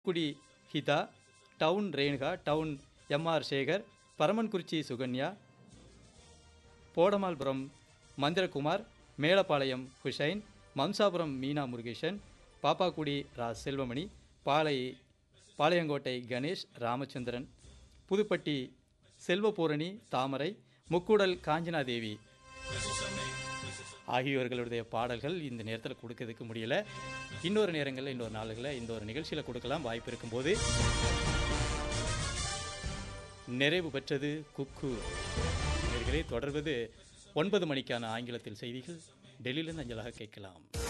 குடி Hitha town Renuka town MR Sekar Paramankurichi Sukanya Podamalpuram Manthirakumar Melapalayam Hussain Mamsapuram Meena Murugesan Pappakudi ரா செல்வமணி பாளை பாளையங்கோட்டை கணேஷ் ராமச்சந்திரன் புதுப்பட்டி செல்வபூரணி தாமரை முக்கூடல் காஞ்சனாதேவி ஆகியோர்களுடைய பாடல்கள் இந்த நேரத்தில் கொடுக்கறதுக்கு முடியல இன்னொரு நேரங்களில் இன்னொரு நாளுகளில் இந்த ஒரு நிகழ்ச்சியில் கொடுக்கலாம் வாய்ப்பு இருக்கும்போது நிறைவு பெற்றது குக்கு நேயர்களே தொடர்வது ஒன்பது மணிக்கான ஆங்கிலத்தில் செய்திகள் டெல்லியிலிருந்து அஞ்சலாக கேட்கலாம்